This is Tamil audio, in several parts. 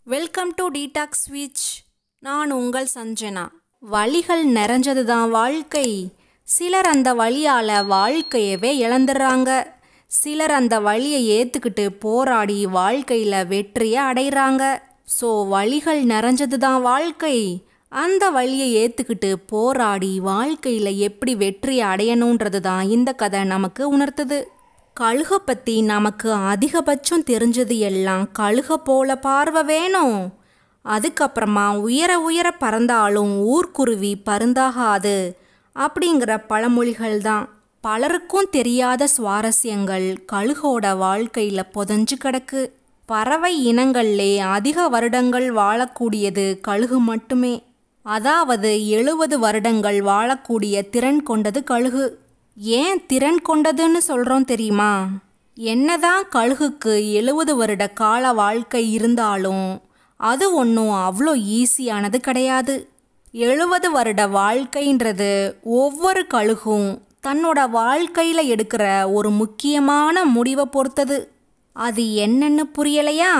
வெல்கம் டு டீடாக் ஸ்வீச் நான் உங்கள் சஞ்சனா வழிகள் நிறைஞ்சது தான் வாழ்க்கை சிலர் அந்த வழியால் வாழ்க்கையவே இழந்துடுறாங்க சிலர் அந்த வழியை ஏற்றுக்கிட்டு போராடி வாழ்க்கையில் வெற்றியை அடைகிறாங்க ஸோ வழிகள் நிறைஞ்சது தான் வாழ்க்கை அந்த வழியை ஏற்றுக்கிட்டு போராடி வாழ்க்கையில் எப்படி வெற்றியை அடையணுன்றது தான் இந்த கதை நமக்கு உணர்த்துது கழுகை பற்றி நமக்கு அதிகபட்சம் தெரிஞ்சது எல்லாம் கழுகை போல பார்வை வேணும் அதுக்கப்புறமா உயர உயர பறந்தாலும் ஊர்க்குருவி பருந்தாகாது அப்படிங்கிற பழமொழிகள் தான் பலருக்கும் தெரியாத சுவாரஸ்யங்கள் கழுகோட வாழ்க்கையில் புதஞ்சு கிடக்கு பறவை இனங்கள்லே அதிக வருடங்கள் வாழக்கூடியது கழுகு மட்டுமே அதாவது எழுபது வருடங்கள் வாழக்கூடிய திறன் கொண்டது கழுகு ஏன் திறன் கொண்டதுன்னு சொல்கிறோம் தெரியுமா என்னதான் கழுகுக்கு எழுபது வருட கால வாழ்க்கை இருந்தாலும் அது ஒன்றும் அவ்வளோ ஈஸியானது கிடையாது எழுபது வருட வாழ்க்கைன்றது ஒவ்வொரு கழுகும் தன்னோட வாழ்க்கையில் எடுக்கிற ஒரு முக்கியமான முடிவை பொறுத்தது அது என்னன்னு புரியலையா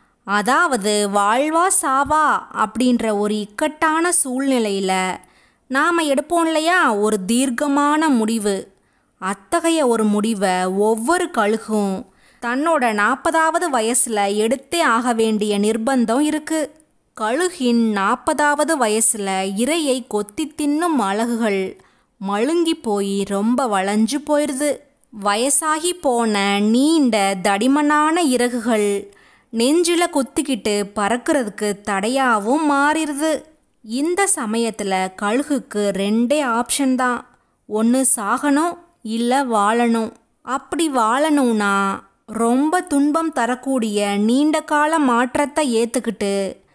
அதாவது வாழ்வா சாவா அப்படின்ற ஒரு இக்கட்டான சூழ்நிலையில் நாம் எடுப்போம் இல்லையா ஒரு தீர்க்கமான முடிவு அத்தகைய ஒரு முடிவை ஒவ்வொரு கழுகும் தன்னோட நாற்பதாவது வயசில் எடுத்தே ஆக வேண்டிய நிர்பந்தம் இருக்கு கழுகின் நாற்பதாவது வயசில் இரையை கொத்தி தின்னும் அழகுகள் மழுங்கி போய் ரொம்ப வளைஞ்சு போயிடுது வயசாகி போன நீண்ட தடிமனான இறகுகள் நெஞ்சில் குத்திக்கிட்டு பறக்கிறதுக்கு தடையாகவும் மாறிடுது இந்த சமயத்தில் கழுகுக்கு ரெண்டே ஆப்ஷன் தான் ஒன்று சாகணும் இல்லை வாழணும் அப்படி வாழணும்னா ரொம்ப துன்பம் தரக்கூடிய நீண்ட கால மாற்றத்தை ஏற்றுக்கிட்டு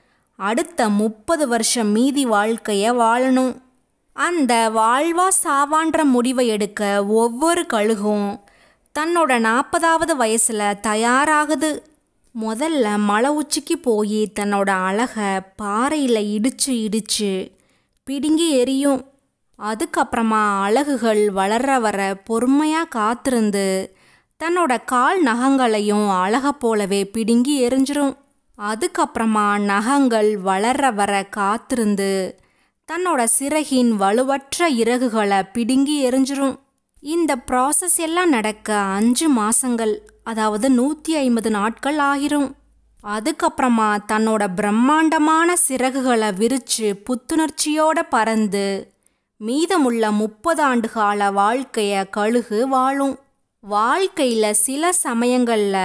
அடுத்த முப்பது வருஷம் மீதி வாழ்க்கையை வாழணும் அந்த வாழ்வா சாவான்ற முடிவை எடுக்க ஒவ்வொரு கழுகும் தன்னோட நாற்பதாவது வயசில் தயாராகுது முதல்ல மலை உச்சிக்கு போய் தன்னோட அழகை பாறையில் இடிச்சு இடிச்சு பிடுங்கி எரியும் அதுக்கப்புறமா அழகுகள் வளர்ற வர பொறுமையாக காத்திருந்து தன்னோட கால் நகங்களையும் அழக போலவே பிடுங்கி எரிஞ்சிரும் அதுக்கப்புறமா நகங்கள் வளர்ற வர காத்திருந்து தன்னோட சிறகின் வலுவற்ற இறகுகளை பிடுங்கி எரிஞ்சிரும் இந்த ப்ராசஸ் எல்லாம் நடக்க அஞ்சு மாசங்கள் அதாவது நூற்றி ஐம்பது நாட்கள் ஆகிரும் அதுக்கப்புறமா தன்னோட பிரம்மாண்டமான சிறகுகளை விரிச்சு புத்துணர்ச்சியோட பறந்து மீதமுள்ள முப்பது ஆண்டு கால வாழ்க்கைய கழுகு வாழும் வாழ்க்கையில் சில சமயங்களில்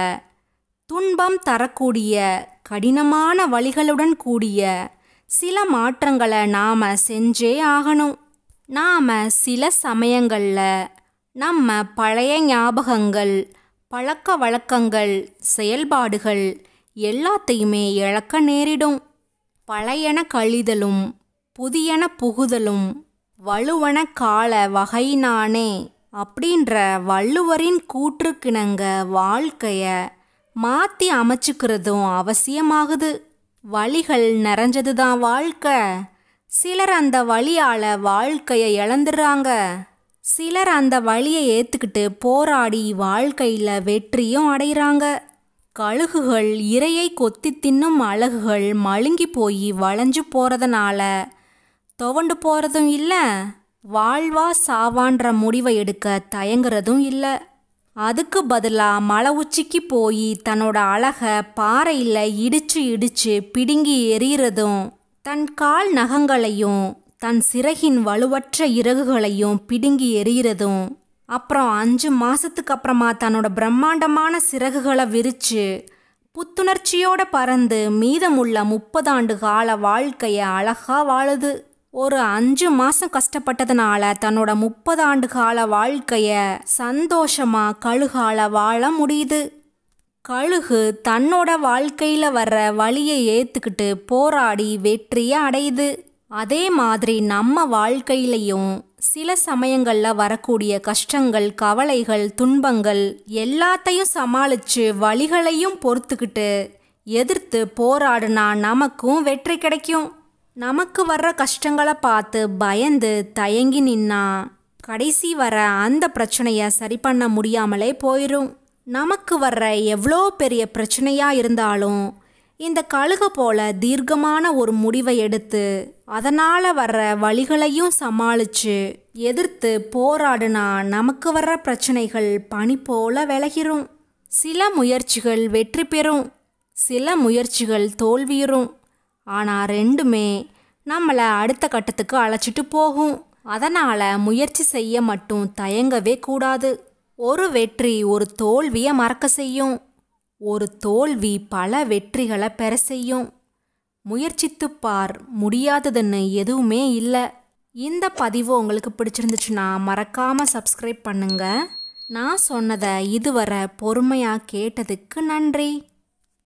துன்பம் தரக்கூடிய கடினமான வழிகளுடன் கூடிய சில மாற்றங்களை நாம் செஞ்சே ஆகணும் நாம் சில சமயங்களில் நம்ம பழைய ஞாபகங்கள் பழக்க வழக்கங்கள் செயல்பாடுகள் எல்லாத்தையுமே இழக்க நேரிடும் பழையன கழிதலும் புதியன புகுதலும் வலுவன கால வகையினானே அப்படின்ற வள்ளுவரின் கூற்றுக்கிணங்க வாழ்க்கைய மாற்றி அமைச்சுக்கிறதும் அவசியமாகுது வழிகள் நிறைஞ்சது தான் வாழ்க்கை சிலர் அந்த வழியால் வாழ்க்கையை இழந்துடுறாங்க சிலர் அந்த வழியை ஏற்றுக்கிட்டு போராடி வாழ்க்கையில் வெற்றியும் அடைகிறாங்க கழுகுகள் இரையை கொத்தி தின்னும் அழகுகள் மழுங்கி போய் வளைஞ்சு போகிறதுனால துவண்டு போகிறதும் இல்லை வாழ்வா சாவான்ற முடிவை எடுக்க தயங்குறதும் இல்லை அதுக்கு பதிலாக மலை உச்சிக்கு போய் தன்னோட அழகை பாறையில் இடிச்சு இடிச்சு பிடுங்கி எறிகிறதும் தன் கால் நகங்களையும் தன் சிறகின் வலுவற்ற இறகுகளையும் பிடுங்கி எறிகிறதும் அப்புறம் அஞ்சு மாசத்துக்கு அப்புறமா தன்னோட பிரம்மாண்டமான சிறகுகளை விரிச்சு புத்துணர்ச்சியோட பறந்து மீதமுள்ள முப்பது ஆண்டு கால வாழ்க்கைய அழகா வாழுது ஒரு அஞ்சு மாசம் கஷ்டப்பட்டதுனால தன்னோட முப்பது ஆண்டு கால வாழ்க்கைய சந்தோஷமா கழுகால வாழ முடியுது கழுகு தன்னோட வாழ்க்கையில் வர்ற வழியை ஏற்றுக்கிட்டு போராடி வெற்றியை அடையுது அதே மாதிரி நம்ம வாழ்க்கையிலையும் சில சமயங்களில் வரக்கூடிய கஷ்டங்கள் கவலைகள் துன்பங்கள் எல்லாத்தையும் சமாளித்து வழிகளையும் பொறுத்துக்கிட்டு எதிர்த்து போராடுனா நமக்கும் வெற்றி கிடைக்கும் நமக்கு வர்ற கஷ்டங்களை பார்த்து பயந்து தயங்கி நின்னா கடைசி வர அந்த பிரச்சனையை சரி பண்ண முடியாமலே போயிடும் நமக்கு வர்ற எவ்வளோ பெரிய பிரச்சனையாக இருந்தாலும் இந்த கழுகு போல தீர்க்கமான ஒரு முடிவை எடுத்து அதனால் வர்ற வழிகளையும் சமாளித்து எதிர்த்து போராடுனா நமக்கு வர்ற பிரச்சனைகள் பனி போல விலகிரும் சில முயற்சிகள் வெற்றி பெறும் சில முயற்சிகள் தோல்வியுறும் ஆனால் ரெண்டுமே நம்மளை அடுத்த கட்டத்துக்கு அழைச்சிட்டு போகும் அதனால் முயற்சி செய்ய மட்டும் தயங்கவே கூடாது ஒரு வெற்றி ஒரு தோல்வியை மறக்க செய்யும் ஒரு தோல்வி பல வெற்றிகளை பெற செய்யும் முயற்சித்துப் பார் முடியாததுன்னு எதுவுமே இல்லை இந்த பதிவு உங்களுக்கு பிடிச்சிருந்துச்சுன்னா மறக்காமல் சப்ஸ்கிரைப் பண்ணுங்க நான் சொன்னதை இதுவரை பொறுமையாக கேட்டதுக்கு நன்றி